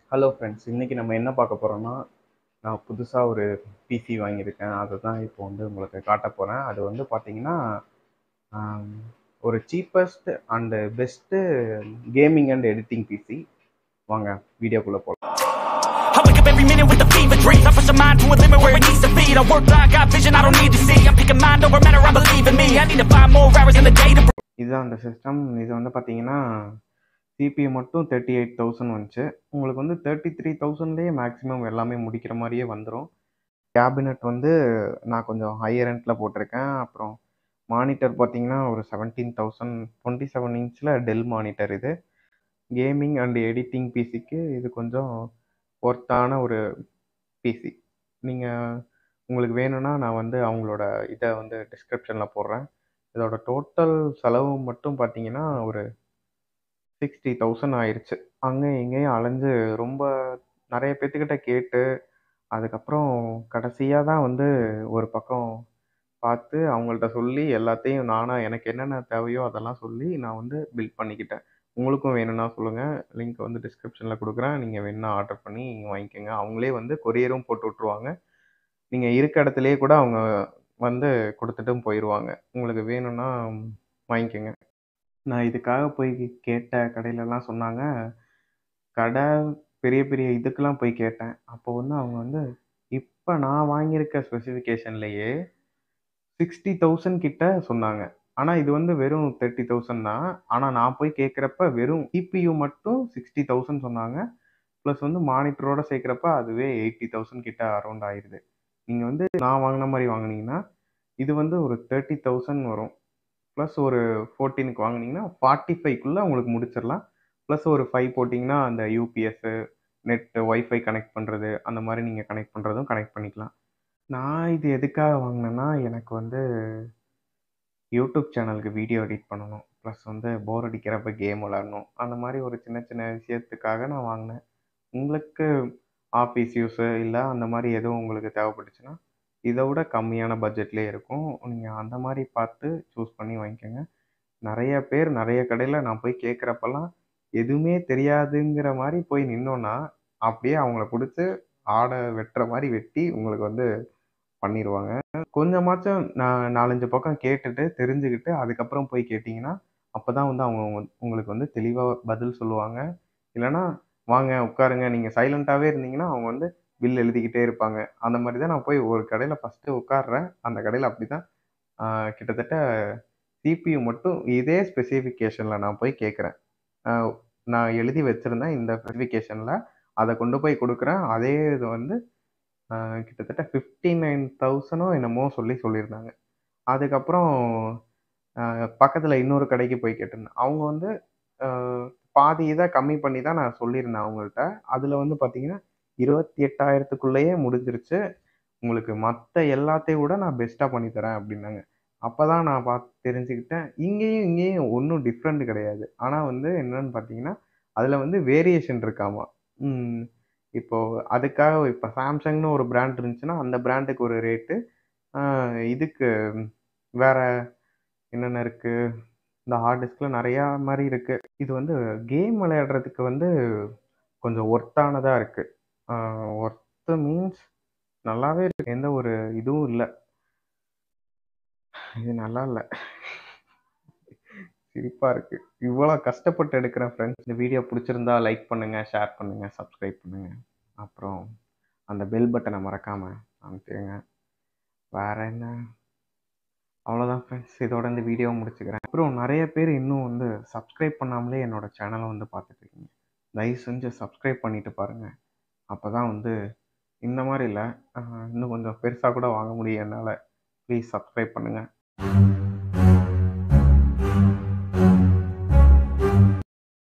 Hello friends இன்றைக்கி நம்ம என்ன பார்க்க போகிறோம்னா நான் புதுசாக ஒரு பிசி வாங்கியிருக்கேன் அதை தான் இப்போ வந்து உங்களுக்கு காட்ட போகிறேன் அது வந்து பார்த்தீங்கன்னா ஆம், ஒரு cheapest and best gaming and editing PC வாங்க வீடியோக்குள்ளே போகலாம் I wake up every minute with a fever dreams. I push my mind to a limit where it needs to be. I work blind, got vision I don't need to see. I'm picking mind over matter, I believe in me. I need to find more hours in the day to இதுதான் அந்த system இது வந்து பார்த்தீங்கன்னா CPM மட்டும் thirty eight thousand வந்துச்சு உங்களுக்கு வந்து thirty three தௌசண்ட்லேயே maximum எல்லாமே முடிக்கிற மாதிரியே வந்துடும் கேபினட் வந்து நான் கொஞ்சம் ஹையர் எண்டில் போட்டிருக்கேன் அப்புறம் மானிட்டர் பார்த்தீங்கன்னா ஒரு செவன்டீன் தௌசண்ட் டுவெண்ட்டி செவன் இன்ச்சில் டெல் மானிட்டர் இது கேமிங் அண்ட் எடிட்டிங் பிசிக்கு இது கொஞ்சம் ஒர்த்தான ஒரு பிசி நீங்கள் உங்களுக்கு வேணும்னா நான் வந்து அவங்களோட இதை வந்து டிஸ்கிரிப்ஷனில் போடுறேன் இதோட டோட்டல் செலவு மட்டும் பார்த்தீங்கன்னா ஒரு சிக்ஸ்டி தௌசண்ட் ஆயிடுச்சு அங்கே இங்கேயும் அலைஞ்சு ரொம்ப நிறைய பேர்த்துக்கிட்ட கேட்டு அதுக்கப்புறம் கடைசியாக தான் வந்து ஒரு பக்கம் பார்த்து அவங்கள்ட்ட சொல்லி எல்லாத்தையும் நானாக எனக்கு என்னென்ன தேவையோ அதெல்லாம் சொல்லி நான் வந்து பில் பண்ணிக்கிட்டேன் உங்களுக்கும் வேணும்னா சொல்லுங்கள் லிங்க் வந்து டிஸ்கிரிப்ஷனில் கொடுக்குறேன் நீங்கள் வேணும்னா ஆர்டர் பண்ணி வாங்கிக்கோங்க அவங்களே வந்து கொரியரும் போட்டு விட்ருவாங்க நீங்கள் இருக்க இடத்துலையே கூட அவங்க வந்து கொடுத்துட்டும் போயிடுவாங்க உங்களுக்கு வேணும்னா வாங்கிக்கோங்க நான் இதுக்காக போய் கேட்ட கடையிலலாம் சொன்னாங்க கடை பெரிய பெரிய இதுக்கெல்லாம் போய் கேட்டேன் அப்போ வந்து அவங்க வந்து இப்போ நான் வாங்கியிருக்க ஸ்பெசிஃபிகேஷன்லேயே சிக்ஸ்டி தௌசண்ட் கிட்ட சொன்னாங்க ஆனால் இது வந்து வெறும் தேர்ட்டி தௌசண்ட் தான் ஆனால் நான் போய் கேட்குறப்ப வெறும் CPU மட்டும் சிக்ஸ்டி தௌசண்ட் சொன்னாங்க ப்ளஸ் வந்து மானிட்டரோட சேர்க்குறப்ப அதுவே எயிட்டி தௌசண்ட் கிட்ட அரௌண்ட் ஆயிடுது நீங்கள் வந்து நான் வாங்கின மாதிரி வாங்குனீங்கன்னா இது வந்து ஒரு தேர்ட்டி தௌசண்ட் வரும் ப்ளஸ் ஒரு ஃபோர்டீனுக்கு வாங்குனீங்கன்னா ஃபார்ட்டி ஃபைவ்க்குள்ளே உங்களுக்கு முடிச்சிடலாம் ப்ளஸ் ஒரு ஃபைவ் போட்டிங்கன்னா அந்த யூபிஎஸ்ஸு நெட்டு ஒய்ஃபை கனெக்ட் பண்ணுறது அந்த மாதிரி நீங்கள் கனெக்ட் பண்ணுறதும் கனெக்ட் பண்ணிக்கலாம் நான் இது எதுக்காக வாங்கினேன்னா எனக்கு வந்து யூடியூப் சேனலுக்கு வீடியோ எடிட் பண்ணணும் ப்ளஸ் வந்து போர் அடிக்கிறப்ப கேம் விளாடணும் அந்த மாதிரி ஒரு சின்ன சின்ன விஷயத்துக்காக நான் வாங்கினேன் உங்களுக்கு ஆஃபீஸ் யூஸு இல்லை அந்த மாதிரி எதுவும் உங்களுக்கு தேவைப்பட்டுச்சுன்னா இதை விட கம்மியான பட்ஜெட்லேயே இருக்கும் நீங்கள் அந்த மாதிரி பார்த்து சூஸ் பண்ணி வாங்கிக்கோங்க நிறைய பேர் நிறைய கடையில் நான் போய் கேட்குறப்பெல்லாம் எதுவுமே தெரியாதுங்கிற மாதிரி போய் நின்னோன்னா அப்படியே அவங்கள பிடிச்சி ஆடை வெட்டுற மாதிரி வெட்டி உங்களுக்கு வந்து பண்ணிடுவாங்க கொஞ்சமாச்சும் நான் நாலஞ்சு பக்கம் கேட்டுட்டு தெரிஞ்சுக்கிட்டு அதுக்கப்புறம் போய் கேட்டிங்கன்னா அப்போ தான் வந்து அவங்க உங்க- உங்களுக்கு வந்து தெளிவாக பதில் சொல்லுவாங்க இல்லைன்னா வாங்க உட்காருங்க நீங்கள் சைலண்ட்டாகவே இருந்தீங்கன்னா அவங்க வந்து பில் எழுதிக்கிட்டே இருப்பாங்க அந்த மாதிரி தான் நான் போய் ஒரு கடையில் ஃபஸ்ட்டு உட்காடுறேன் அந்த கடையில் அப்படி தான் கிட்டத்தட்ட சிபியு மட்டும் இதே ஸ்பெசிஃபிகேஷனில் நான் போய் கேட்குறேன் நான் எழுதி வச்சுருந்தேன் இந்த ஸ்பெசிஃபிகேஷனில் அதை கொண்டு போய் கொடுக்குறேன் அதே இது வந்து ஆஹ் கிட்டத்தட்ட ஃபிஃப்டி நைன் தௌசண்டோ என்னமோ சொல்லி சொல்லியிருந்தாங்க அதுக்கப்புறம் பக்கத்தில் இன்னொரு கடைக்கு போய் கேட்டிருந்தேன் அவங்க வந்து ஆஹ் பாதி இதை கம்மி பண்ணி தான் நான் சொல்லியிருந்தேன் அவங்கள்ட்ட அதில் வந்து பார்த்தீங்கன்னா இருபத்தி எட்டாயிரத்துக்குள்ளேயே முடிஞ்சிருச்சு உங்களுக்கு மற்ற எல்லாத்தையும் விட நான் பெஸ்ட்டாக பண்ணி தரேன் அப்படின்னாங்க அப்போ தான் நான் பார்த்து தெரிஞ்சுக்கிட்டேன் இங்கேயும் இங்கேயும் ஒன்றும் டிஃப்ரெண்ட் கிடையாது ஆனால் வந்து என்னன்னு பார்த்தீங்கன்னா அதில் வந்து வேரியேஷன் இருக்காமா ம், இப்போ அதுக்காக இப்போ சாம்சங்னு ஒரு பிராண்ட் இருந்துச்சுன்னா அந்த பிராண்டுக்கு ஒரு ரேட்டு இதுக்கு வேற என்னென்ன இருக்குது இந்த ஹார்ட் டிஸ்கில் நிறையா மாதிரி இருக்குது இது வந்து கேம் விளையாடுறதுக்கு வந்து கொஞ்சம் ஒர்த்தானதாக இருக்குது ஒர்த்து மீன்ஸ் நல்லாவே இருக்கு எந்த ஒரு இதுவும் இல்லை இது நல்லா இல்லை சிரிப்பாக இருக்குது இவ்வளோ கஷ்டப்பட்டு எடுக்கிறேன் ஃப்ரெண்ட்ஸ் இந்த வீடியோ பிடிச்சிருந்தா லைக் பண்ணுங்கள் ஷேர் பண்ணுங்கள் சப்ஸ்கிரைப் பண்ணுங்கள் அப்புறம் அந்த பெல் பட்டனை மறக்காமல் அமுத்திடுங்க வேற என்ன அவ்வளோதான் ஃப்ரெண்ட்ஸ் இதோட இந்த வீடியோவை முடிச்சுக்கிறேன் அப்புறம் நிறைய பேர் இன்னும் வந்து சப்ஸ்கிரைப் பண்ணாமலே என்னோட சேனலை வந்து பார்த்துட்டு இருக்கீங்க தயவு செஞ்சு சப்ஸ்கிரைப் பண்ணிட்டு பாருங்கள் அப்போ தான் வந்து இந்த மாதிரி இல்லை இன்னும் கொஞ்சம் பெருசாக கூட வாங்க முடியும் என்னால் ப்ளீஸ் சப்ஸ்கிரைப் பண்ணுங்கள்